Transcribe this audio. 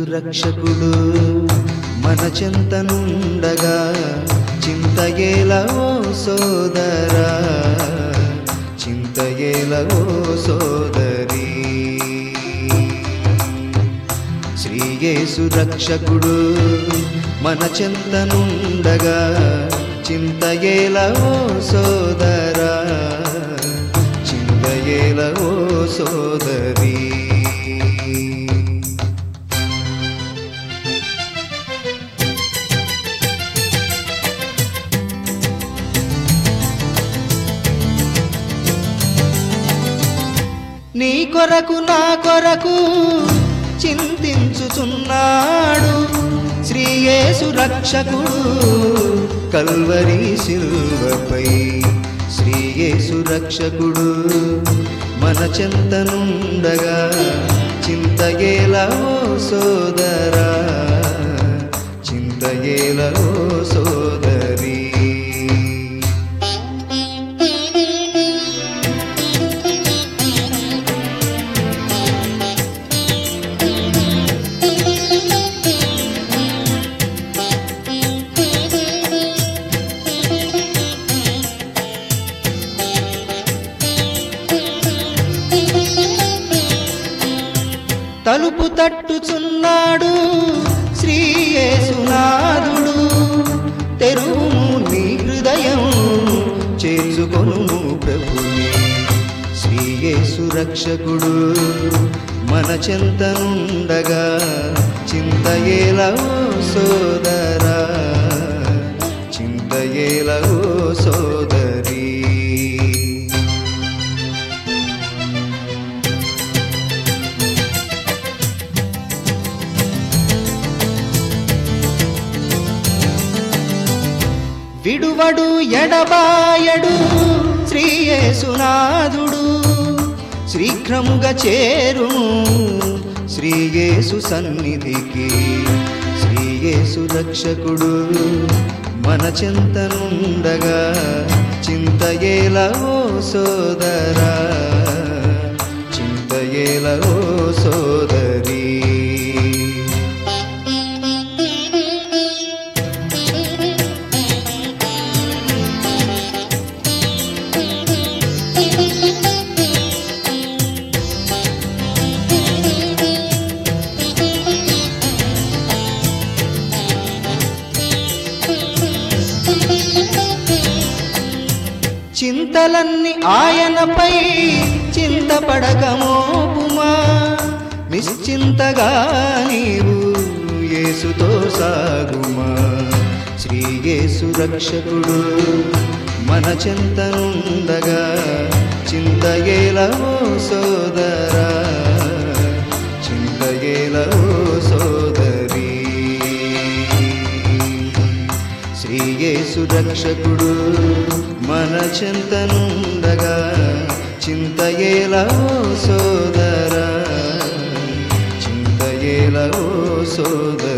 రక్షకుడు మన చింతనుండగా చింతయేల ఓ సోదరా చింతయేల ఓ సోదరి శ్రీయేసు రక్షకుడు మన చింతనుండగా చింతయేల ఓ సోదరా చింతయేల ఓ సోదరి నీ కొరకు నా కొరకు చింతించుచున్నాడు శ్రీయేసు రక్షకుడు కల్వరి శిల్వపై శ్రీయేసు రక్షకుడు మన చింతనుండగా చింతయేలా ఓ సోదరా చింతయేలా ఓ సోదరి తలుపు తట్టుచున్నాడు శ్రీయేసునాథుడు తెరువుము నీ హృదయం చేర్చుకొను ప్రభుని శ్రీయేసు రక్షకుడు మన చింతనుండగా చింతయేల ఓ సోదరా చింతయేల ఓ సోదరి విడువడు ఎడబాయడు శ్రీయేసునాథుడు శీఘ్రముగా చేరును శ్రీయేసు సన్నిధికి శ్రీయేసు రక్షకుడు మన చింతనుండగా చింతయేల ఓ సోదరా చింతయేల ఓ సోదరి చింతలన్నీ ఆయనపై చింతపడకమోపుమా నిశ్చింతగా నీవు యేసుతో సాగుమా శ్రీయేసు రక్షకుడు మన చింతనుండగా చింతయేల ఓ సోదరా చింతయేల ఓ సోదరి శ్రీయేసు రక్షకుడు మన చింతనుండగా చింతయేల ఓ సోదరా చింతయేల ఓ సోదరి